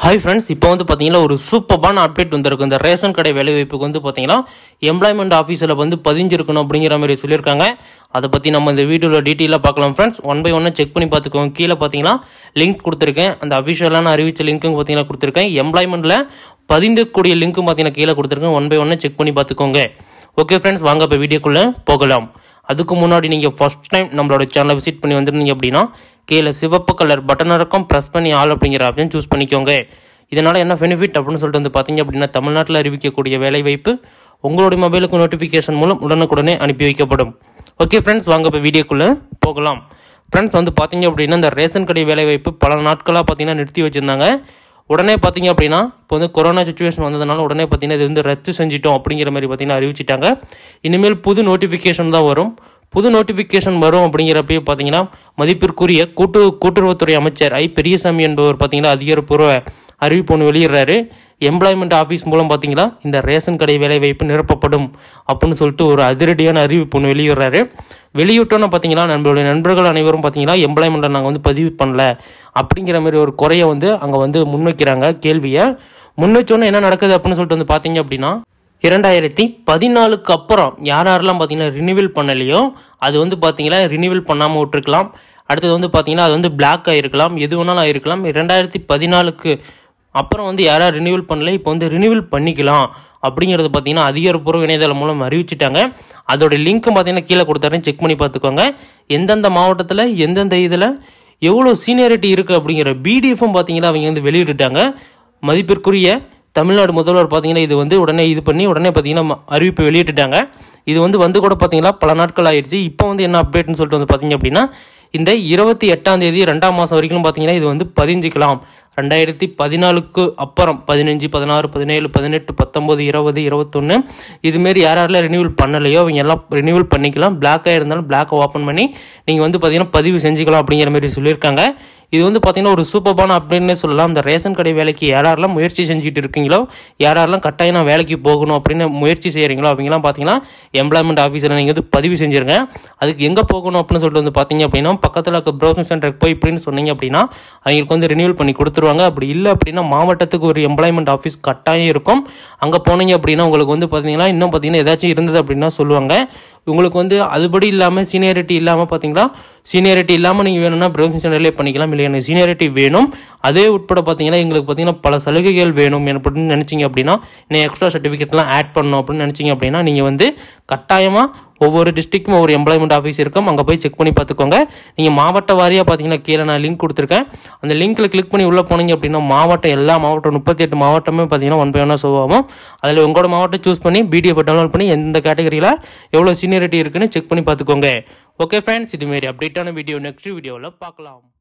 hi friends இப்போ வந்து பார்த்தீங்கன்னா ஒரு சூப்பரான அப்டேட் வந்திருக்கு இந்த ரேஷன் கடை வேலைவாய்ப்புக்கு வந்து பார்த்தீங்கன்னா எம்ப்ளாய்மெண்ட் ஆஃபீஸில் வந்து பதிஞ்சிருக்கணும் அப்படிங்கிற மாதிரி சொல்லியிருக்காங்க அதை பற்றி நம்ம இந்த வீடியோவில் டீட்டெயிலாக பார்க்கலாம் ஃப்ரெண்ட்ஸ் ஒன் பை ஒன்னாக செக் பண்ணி பார்த்துக்கோங்க கீழே பார்த்தீங்கன்னா லிங்க் கொடுத்துருக்கேன் அந்த அஃபிஷியலான அறிவிச்ச லிங்க்கும் பார்த்தீங்கன்னா கொடுத்துருக்கேன் எம்ப்ளாய்மெண்ட்டில் பதிந்திருக்கக்கூடிய லிங்க்கும் பார்த்தீங்கன்னா கீழே கொடுத்துருக்கேன் ஒன் பை ஒன்னாக செக் பண்ணி பார்த்துக்கோங்க ஓகே ஃப்ரெண்ட்ஸ் வாங்க இப்போ வீடியோக்குள்ளே போகலாம் அதுக்கு முன்னாடி நீங்கள் ஃபர்ஸ்ட் டைம் நம்மளோட சேனலை விசிட் பண்ணி வந்திருந்தீங்க அப்படின்னா கீழே சிவப்பு கலர் பட்டன் இருக்கும் ப்ரெஸ் பண்ணி ஆல் அப்படிங்கிற ஆப்ஷன் சூஸ் பண்ணிக்கோங்க இதனால் என்ன பெனிஃபிட் அப்படின்னு சொல்லிட்டு வந்து பார்த்தீங்க அப்படின்னா தமிழ்நாட்டில் அறிவிக்கக்கூடிய வேலைவாய்ப்பு உங்களுடைய மொபைலுக்கு நோட்டிஃபிகேஷன் மூலம் உடனுக்குடனே அனுப்பி வைக்கப்படும் ஓகே ஃப்ரெண்ட்ஸ் வாங்க இப்போ வீடியோக்குள்ளே போகலாம் ஃப்ரெண்ட்ஸ் வந்து பார்த்தீங்க அப்படின்னா இந்த ரேஷன் கடை வேலைவாய்ப்பு பல நாட்களாக பார்த்தீங்கன்னா நிறுத்தி வச்சுருந்தாங்க உடனே பார்த்தீங்க அப்படின்னா இப்போ வந்து கொரோனா சுச்சுவேஷன் வந்ததுனால உடனே பார்த்தீங்கன்னா இது வந்து ரத்து செஞ்சிட்டோம் அப்படிங்கிற மாதிரி பார்த்தீங்கன்னா அறிவிச்சிட்டாங்க இனிமேல் புது நோட்டிஃபிகேஷன் தான் வரும் புது நோட்டிஃபிகேஷன் வரும் அப்படிங்கிறப்பயே பார்த்தீங்கன்னா மதிப்பிற்குரிய கூட்டு கூட்டுறவுத்துறை அமைச்சர் ஐ பெரியசாமி என்பவர் பார்த்தீங்கன்னா அதிகாரப்பூர்வ அறிவிப்பு ஒன்று வெளியிடுறாரு எம்ப்ளாய்மெண்ட் ஆஃபீஸ் மூலம் பார்த்தீங்கன்னா இந்த ரேஷன் கடை வேலைவாய்ப்பு நிரப்பப்படும் அப்படின்னு சொல்லிட்டு ஒரு அதிரடியான அறிவிப்பு ஒன்று வெளியிடுறாரு வெளியிட்டோன்னு பார்த்தீங்கன்னா நம்மளுடைய நண்பர்கள் அனைவரும் பார்த்தீங்கன்னா எம்ப்ளாய்மெண்ட்டை நாங்கள் வந்து பதிவு பண்ணல அப்படிங்கிற மாதிரி ஒரு குறையை வந்து அங்கே வந்து முன்வைக்கிறாங்க கேள்வியை முன்வச்சோன்னே என்ன நடக்குது அப்படின்னு சொல்லிட்டு வந்து பார்த்தீங்க அப்படின்னா இரண்டாயிரத்தி பதினாலுக்கு அப்புறம் யார் யாரெல்லாம் பார்த்தீங்கன்னா ரினிவல் பண்ணலையோ அது வந்து பார்த்தீங்கன்னா ரினிவல் பண்ணாமல் விட்டுருக்கலாம் அடுத்தது வந்து பார்த்தீங்கன்னா அது வந்து பிளாக் ஆகிருக்கலாம் எது வேணாலும் ஆகிருக்கலாம் இரண்டாயிரத்தி பதினாலுக்கு அப்புறம் வந்து யாரா ரினிவல் பண்ணல இப்போ வந்து ரினிவல் பண்ணிக்கலாம் அப்படிங்கிறது பார்த்தீங்கன்னா அதிகாரப்பூர்வ இணையதளம் மூலம் அறிவிச்சிட்டாங்க அதோட லிங்க்கும் பார்த்தீங்கன்னா கீழே கொடுத்தாருன்னு செக் பண்ணி பார்த்துக்கோங்க எந்தெந்த மாவட்டத்தில் எந்தெந்த இதில் எவ்வளோ சீனியாரிட்டி இருக்குது அப்படிங்கிற பிடிஎஃப்பும் பார்த்தீங்கன்னா அவங்க வந்து வெளியிட்டுட்டாங்க மதிப்பிற்குரிய தமிழ்நாடு முதல்வர் பார்த்தீங்கன்னா இது வந்து உடனே இது பண்ணி உடனே பார்த்தீங்கன்னா ம- அறிவிப்பு வெளியிட்டுட்டாங்க இது வந்து வந்து கூட பார்த்தீங்கன்னா பல நாட்கள் ஆயிடுச்சு இப்போ வந்து என்ன அப்டேட்னு சொல்லிட்டு வந்து பார்த்தீங்க அப்படின்னா இந்த இருபத்தி எட்டாம் தேதி ரெண்டாம் மாதம் வரைக்கும் பார்த்தீங்கன்னா இது வந்து பதிஞ்சிக்கலாம் ரெண்டாயிரத்தி பதினாலுக்கு அப்புறம் பதினஞ்சு பதினாறு பதினேழு பதினெட்டு பத்தொம்போது இருபது இருபத்தொன்று இதுமாரி யார் யாரெல்லாம் ரினியூவல் பண்ணலையோ அவங்க எல்லாம் ரினியூவல் பண்ணிக்கலாம் பிளாக்காக இருந்தாலும் பிளாக்கை ஓப்பன் பண்ணி நீங்கள் வந்து பார்த்தீங்கன்னா பதிவு செஞ்சுக்கலாம் அப்படிங்கிற மாதிரி சொல்லியிருக்காங்க இது வந்து பார்த்தீங்கன்னா ஒரு சூப்பரான அப்டேட்னே சொல்லலாம் இந்த ரேஷன் கடை வேலைக்கு யார் யாரெல்லாம் முயற்சி செஞ்சுட்டு இருக்கீங்களோ யார் யாரெல்லாம் கட்டாயம் நான் வேலைக்கு போகணும் அப்படின்னு முயற்சி செய்கிறீங்களோ அவங்கலாம் பார்த்தீங்கன்னா எம்ப்ளாய்மெண்ட் ஆஃபீஸில் நீங்கள் வந்து பதிவு செஞ்சுருங்க அதுக்கு எங்கே போகணும் அப்படின்னு சொல்லிட்டு வந்து பார்த்தீங்க அப்படின்னா பக்கத்தில் இருக்க ப்ரௌசிங் சென்டருக்கு போய் இப்படின்னு சொன்னீங்க அப்படின்னா அவங்களுக்கு வந்து ரினியூவல் பண்ணி கொடுத்துருவாங்க அப்படி இல்லை அப்படின்னா மாவட்டத்துக்கு ஒரு எம்ப்ளாய்மெண்ட் ஆஃபீஸ் கட்டாயம் இருக்கும் அங்கே போனீங்க அப்படின்னா உங்களுக்கு வந்து பார்த்தீங்கன்னா இன்னும் பார்த்தீங்கன்னா ஏதாச்சும் இருந்தது அப்படின்னா சொல்லுவாங்க உங்களுக்கு வந்து அதுபடி இல்லாமல் சீனியாரிட்டி இல்லாமல் பார்த்தீங்களா சீனியாரிட்டி இல்லாமல் நீங்கள் வேணும்னா ப்ரௌசிங் சென்டர்லேயே பண்ணிக்கலாம் இல்லை எனக்கு சீனியாரிட்டி வேணும் அதே உட்பட பார்த்தீங்கன்னா எங்களுக்கு பார்த்தீங்கன்னா பல சலுகைகள் வேணும் அப்படின்னு நினச்சிங்க அப்படின்னா நீங்கள் எக்ஸ்ட்ரா சர்டிஃபிகேட்லாம் ஆட் பண்ணணும் அப்படின்னு நினச்சிங்க அப்படின்னா நீங்கள் வந்து கட்டாயமாக ஒவ்வொரு டிஸ்ட்ரிக்ட்டும் ஒவ்வொரு எம்ப்ளாய்மெண்ட் ஆஃபீஸ் இருக்கும் அங்கே போய் செக் பண்ணி பார்த்துக்கோங்க நீங்கள் மாவட்ட வாரியாக பார்த்தீங்கன்னா கீழே நான் லிங்க் கொடுத்துருக்கேன் அந்த லிங்க்கில் கிளிக் பண்ணி உள்ளே போனீங்க அப்படின்னா மாவட்டம் எல்லா மாவட்டம் முப்பத்தி எட்டு மாவட்டமே பார்த்தீங்கன்னா ஒன் பை ஒன்னாக சொல்லுவோம் அதில் உங்களோட மாவட்டம் சூஸ் பண்ணி பிடிஎஃப் டவுன்லோட் பண்ணி எந்த கேட்டகரியில் எவ்வளோ சீனியரிட்டி இருக்குன்னு செக் பண்ணி பார்த்துக்கோங்க ஓகே ஃப்ரெண்ட்ஸ் இதுமாரி அப்டேட்டான வீடியோ நெக்ஸ்ட் வீடியோவில் பார்க்கலாம்